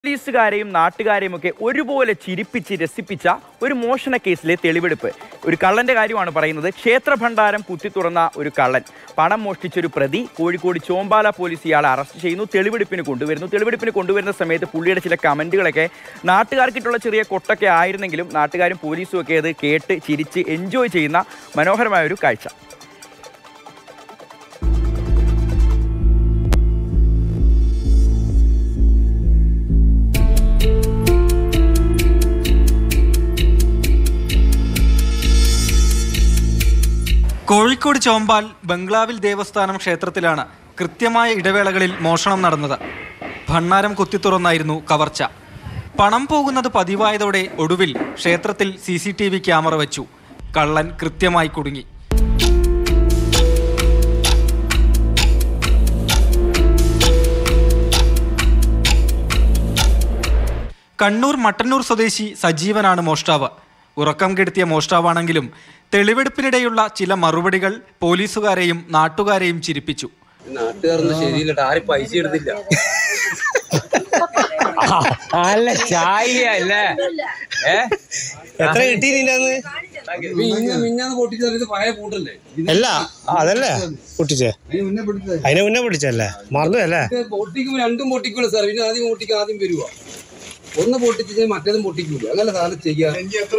പോലീസുകാരെയും നാട്ടുകാരെയും ഒക്കെ ഒരുപോലെ ചിരിപ്പിച്ച് രസിപ്പിച്ച ഒരു മോഷണ കേസിലെ തെളിവെടുപ്പ് ഒരു കള്ളന്റെ കാര്യമാണ് പറയുന്നത് ക്ഷേത്ര ഭണ്ഡാരം കുത്തി തുറന്ന ഒരു കള്ളൻ പണം മോഷ്ടിച്ചൊരു പ്രതി കോഴിക്കോട് ചോമ്പാല പോലീസ് ഇയാളെ അറസ്റ്റ് ചെയ്യുന്നു തെളിവെടുപ്പിന് കൊണ്ടുവരുന്നു തെളിവെടുപ്പിന് കൊണ്ടുവരുന്ന സമയത്ത് പുള്ളിയുടെ ചില കമന്റുകളൊക്കെ നാട്ടുകാർക്കിട്ടുള്ള ചെറിയ കൊട്ടൊക്കെ ആയിരുന്നെങ്കിലും നാട്ടുകാരും പോലീസും ഒക്കെ അത് കേട്ട് ചിരിച്ച് എൻജോയ് ചെയ്യുന്ന മനോഹരമായ ഒരു കാഴ്ച കോഴിക്കോട് ചോമ്പാൽ ബംഗ്ലാവിൽ ദേവസ്ഥാനം ക്ഷേത്രത്തിലാണ് കൃത്യമായ ഇടവേളകളിൽ മോഷണം നടന്നത് ഭണ്ണാരം കുത്തിത്തുറന്നായിരുന്നു കവർച്ച പണം പോകുന്നത് പതിവായതോടെ ഒടുവിൽ ക്ഷേത്രത്തിൽ C C T V camera വെച്ചു കള്ളൻ കൃത്യമായി കുടുങ്ങി കണ്ണൂർ മട്ടന്നൂർ സ്വദേശി സജീവനാണ് മോഷ്ടാവ് ഉറക്കം കെടുത്തിയ മോഷ്ടാവാണെങ്കിലും തെളിവെടുപ്പിനിടെയുള്ള ചില മറുപടികൾ പോലീസുകാരെയും നാട്ടുകാരെയും ചിരിപ്പിച്ചു നാട്ടുകാരൊന്നും ശരിയില്ലട്ടോ ആരും പൈസ എടുത്തില്ല അല്ല ചായ അല്ലേ ഏ എത്ര കിട്ടി നിന്റെ അന്ന് മിഞ്ഞ മിഞ്ഞാന്ന് പൊട്ടിച്ചത് ഇത് പഴയ പൂട്ടല്ലേ ഇത് അല്ല അതല്ലേ പൊട്ടിച്ചേ അതിന് മുന്നേ പൊട്ടിച്ചത് അതിനെ മുന്നേ പൊട്ടിച്ചല്ലേ മറന്നു അല്ലേ ഇത് പൊട്ടിക്കുമ്പോ രണ്ടും പൊട്ടിക്കൂല സാർ പിന്നെ ആദ്യം പൊട്ടിക്കുക ആദ്യം വരുക ഒന്ന് പൊട്ടിച്ച് മറ്റേതും പൊട്ടിക്കൂല അങ്ങനെ സാധനം ചെയ്യാ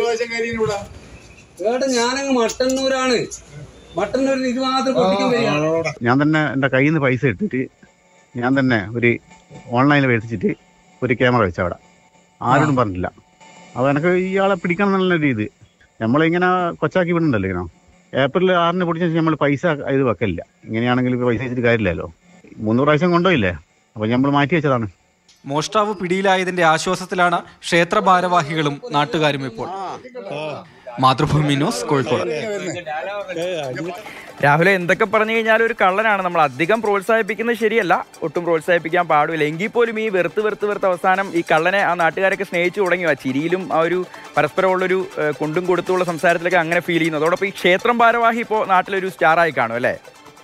ഏട്ടാ ഞാനങ്ങ് മട്ടന്നൂരാണ് മട്ടന്നൂരിൽ ഇത് മാത്രം പൊട്ടിക്കാൻ വരികയാണ് ഞാൻ തന്നെ എൻ്റെ കയ്യിൽ നിന്ന് പൈസ എടുത്തിട്ട് ഞാൻ തന്നെ ഒരു ഓൺലൈനിൽ മേടിച്ചിട്ട് ഒരു ക്യാമറ വെച്ച അവിടെ ആരോടും പറഞ്ഞില്ല അപ്പോൾ എനിക്ക് ഇയാളെ പിടിക്കണം എന്നുള്ള രീതി നമ്മളിങ്ങനെ കൊച്ചാക്കി വിടണ്ടല്ലോ ഇങ്ങനെ ഏപ്രിൽ ആറിന് പൊടിച്ച ശേഷം നമ്മൾ പൈസ ഇത് വെക്കലില്ല ഇങ്ങനെയാണെങ്കിൽ ഇപ്പോൾ പൈസ വെച്ചിട്ട് കാര്യമില്ലല്ലോ മൂന്ന് പ്രാവശ്യം കൊണ്ടുപോയില്ലേ അപ്പോൾ നമ്മൾ മാറ്റി വെച്ചതാണ് മോഷ്ടാവ് പിടിയിലായതിന്റെ ആശ്വാസത്തിലാണ് ക്ഷേത്ര ഭാരവാഹികളും നാട്ടുകാരും ഇപ്പോൾ മാതൃഭൂമി ന്യൂസ് കോഴിക്കോട് രാഹുൽ എന്തൊക്കെ പറഞ്ഞു കഴിഞ്ഞാൽ ഒരു കള്ളനാണ് നമ്മൾ അധികം പ്രോത്സാഹിപ്പിക്കുന്നത് ശരിയല്ല ഒട്ടും പ്രോത്സാഹിപ്പിക്കാൻ പാടില്ല എങ്കിൽ പോലും ഈ വെറുത്ത് വെറുത്ത് വെറുത്ത് അവസാനം ഈ കള്ളനെ ആ നാട്ടുകാരൊക്കെ സ്നേഹിച്ചു തുടങ്ങി ആ ചിരിയിലും ആ ഒരു പരസ്പരമുള്ളൊരു ഏഹ്, കൊണ്ടും കൊടുത്തുള്ള സംസാരത്തിലൊക്കെ അങ്ങനെ ഫീൽ ചെയ്യുന്നു അതോടൊപ്പം ഈ ക്ഷേത്രം ഭാരവാഹി ഇപ്പോൾ നാട്ടിലൊരു സ്റ്റാറായി കാണും അല്ലേ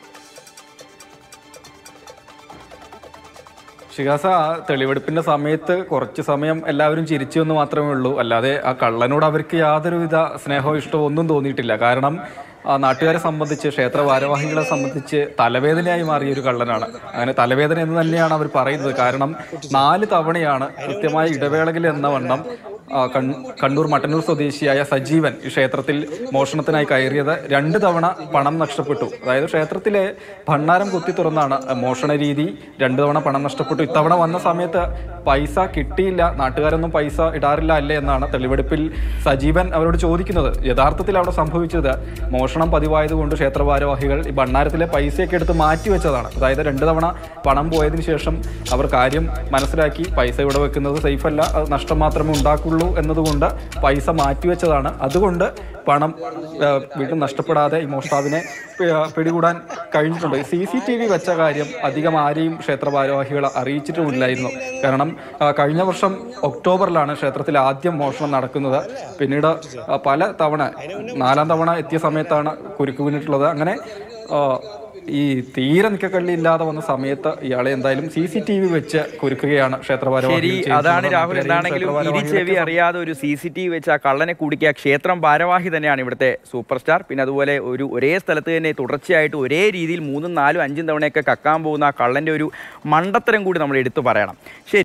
ഷിഹാസ ആ തെളിവെടുപ്പിന്റെ സമയത്ത് കുറച്ച് സമയം എല്ലാവരും ചിരിച്ചു എന്ന് മാത്രമേ ഉള്ളൂ അല്ലാതെ ആ കള്ളനോട് അവർക്ക് യാതൊരുവിധ സ്നേഹവും ഇഷ്ടവും ഒന്നും തോന്നിയിട്ടില്ല കാരണം ആ നാട്ടുകാരെ സംബന്ധിച്ച് ക്ഷേത്ര ഭാരവാഹികളെ സംബന്ധിച്ച് തലവേദനയായി മാറിയ ഒരു കള്ളനാണ് അങ്ങനെ തലവേദന എന്ന് തന്നെയാണ് അവർ പറയുന്നത് കാരണം നാല് തവണയാണ് കൃത്യമായ ഇടവേളകൾ എന്ന വണ്ണം ആ, കൺ- കണ്ണൂർ മട്ടന്നൂർ സ്വദേശിയായ സജീവൻ ഈ ക്ഷേത്രത്തിൽ മോഷണത്തിനായി കയറിയത് രണ്ട് തവണ പണം നഷ്ടപ്പെട്ടു അതായത് ക്ഷേത്രത്തിലെ ഭണ്ണാരം കുത്തി തുറന്നാണ് മോഷണ രീതി രണ്ട് തവണ പണം നഷ്ടപ്പെട്ടു ഇത്തവണ വന്ന സമയത്ത് പൈസ കിട്ടിയില്ല നാട്ടുകാരൊന്നും പൈസ ഇടാറില്ല അല്ലേ എന്നാണ് തെളിവെടുപ്പിൽ സജീവൻ അവരോട് ചോദിക്കുന്നത് യഥാർത്ഥത്തിൽ അവിടെ സംഭവിച്ചത് മോഷണം പതിവായതുകൊണ്ട് ക്ഷേത്ര ഭാരവാഹികൾ ഈ ഭണ്ണാരത്തിലെ പൈസയൊക്കെ എടുത്ത് മാറ്റി വെച്ചതാണ് അതായത് രണ്ട് തവണ പണം പോയതിനു ശേഷം അവർ കാര്യം മനസ്സിലാക്കി പൈസ ഇവിടെ വെക്കുന്നത് സേഫ് അല്ല അത് നഷ്ടം മാത്രമേ ഉണ്ടാക്കുള്ളൂ എന്നതുകൊണ്ട് പൈസ മാറ്റിവെച്ചതാണ് അതുകൊണ്ട് പണം ആ, വീണ്ടും നഷ്ടപ്പെടാതെ ഈ മോഷ്ടാവിനെ പി- ആ, പിടികൂടാൻ കഴിഞ്ഞിട്ടുണ്ട് സി സി ടി വി വെച്ച കാര്യം അധികം ആരെയും ക്ഷേത്ര ഭാരവാഹികളെ അറിയിച്ചിട്ടുമില്ലായിരുന്നു കാരണം ആ, കഴിഞ്ഞ വർഷം ഒക്ടോബറിലാണ് ക്ഷേത്രത്തിൽ ആദ്യം മോഷണം നടക്കുന്നത് പിന്നീട് ആ, പല തവണ നാലാം തവണ എത്തിയ സമയത്താണ് കുരുക്ക് വീണിട്ടുള്ളത് അങ്ങനെ ആ, ഈ തീരെ നിക്കക്കള്ളി ഇല്ലാതെ വന്ന സമയത്ത് ഇയാളെ എന്തായാലും സി സി ടി വി വെച്ച് കുരുക്കുകയാണ് ക്ഷേത്ര ശരി ഭാരവാഹികൾ അതാണ് ചെയ്തിട്ടുള്ളത്. രാഹുൽ നാട്ടുകാരെയും എന്താണെങ്കിലും ക്ഷേത്ര ഇരി ചെവി ഭാരവാഹികളെയൊക്കെ അറിയാതെ ഒരു സി സി ടി വി വെച്ച് ആ കള്ളനെ കുടിക്കുക ക്ഷേത്രം ഭാരവാഹി തന്നെയാണ് ഇവിടുത്തെ സൂപ്പർ സ്റ്റാർ പിന്നെ അതുപോലെ ഒരു ഒരേ സ്ഥലത്ത് തന്നെ തുടർച്ചയായിട്ട് ഒരേ രീതിയിൽ മൂന്നും നാലും അഞ്ചും തവണയൊക്കെ കക്കാൻ പോകുന്ന ആ കള്ളന്റെ ഒരു മണ്ടത്തരം കൂടി നമ്മൾ എടുത്തു പറയണം ശരി